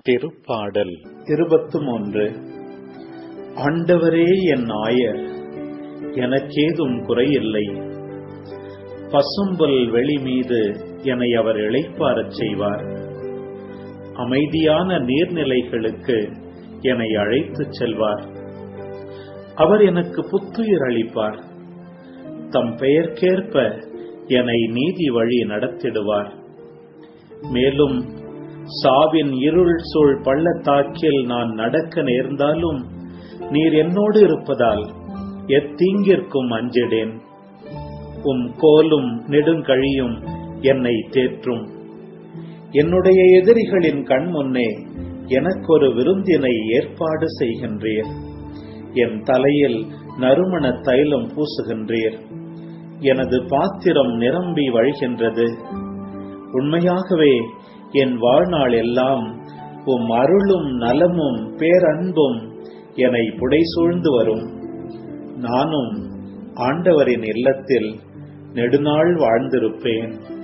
திருப்பாடல் இருபத்து மூன்று ஆண்டவரே என் ஆயர் எனக்கேதும் குறையில்லை பசும்புல் வெளி மீது என்னை அவர் இளைப்பாரச் செய்வார் அமைதியான நீர்நிலைகளுக்கு என்னை அழைத்துச் செல்வார் அவர் எனக்கு புத்துயிர் அளிப்பார் தம் பெயர்க்கேற்ப என்னை நீதி வழி நடத்திடுவார் மேலும் சாவின் இருள் சூழ் பள்ளத்தாக்கில் நான் நடக்க நேர்ந்தாலும் நீர் என்னோடு இருப்பதால் எத்தீங்கிற்கும் அஞ்சிடேன் உம் கோலும் நெடுங்கழியும் என்னை தேற்றும் என்னுடைய எதிரிகளின் கண் முன்னே எனக்கொரு விருந்தினை ஏற்பாடு செய்கின்றீர் என் தலையில் நறுமண தைலம் பூசுகின்றீர் எனது பாத்திரம் நிரம்பி வழிகின்றது உண்மையாகவே என் வாழ்நாள் எல்லாம் உம் அருளும் நலமும் பேரன்பும் என்னை புடைசூழ்ந்து வரும் நானும் ஆண்டவரின் இல்லத்தில் நெடுநாள் வாழ்ந்திருப்பேன்